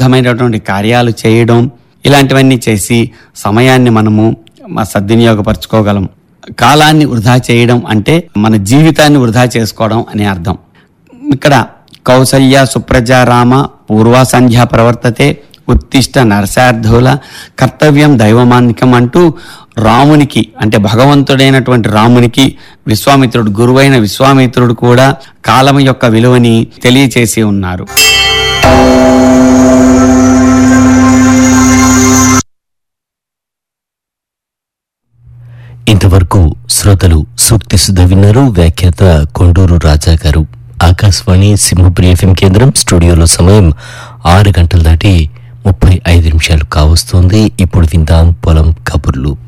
విరుద్ధమైనటువంటి కార్యాలు చేయడం ఇలాంటివన్నీ చేసి సమయాన్ని మనము మ- సద్వినియోగపరచుకోగలం కాలాన్ని వృధా చేయడం అంటే మన జీవితాన్ని వృధా చేసుకోవడం అనే అర్థం ఇక్కడ కౌసల్య సుప్రజ రామ పూర్వ సంధ్య ప్రవర్తతే ఉత్తిష్ట నరసార్థుల కర్తవ్యం దైవమాన్నికం అంటూ రామునికి అంటే భగవంతుడైనటువంటి రామునికి విశ్వామిత్రుడు గురువైన విశ్వామిత్రుడు కూడా కాలం యొక్క విలువని తెలియచేసి ఉన్నారు ఇంతవరకు శ్రోతలు సూక్తి సుధ విన్నారు వ్యాఖ్యాత కొండూరు రాజా గారు ఆకాశవాణి సింహపురి ఎఫ్ఎం కేంద్రం స్టూడియోలో సమయం ఆరు గంటలు దాటి ముప్పై ఐదు నిమిషాలు కావస్తోంది ఇప్పుడు విందాం పొలం కబుర్లు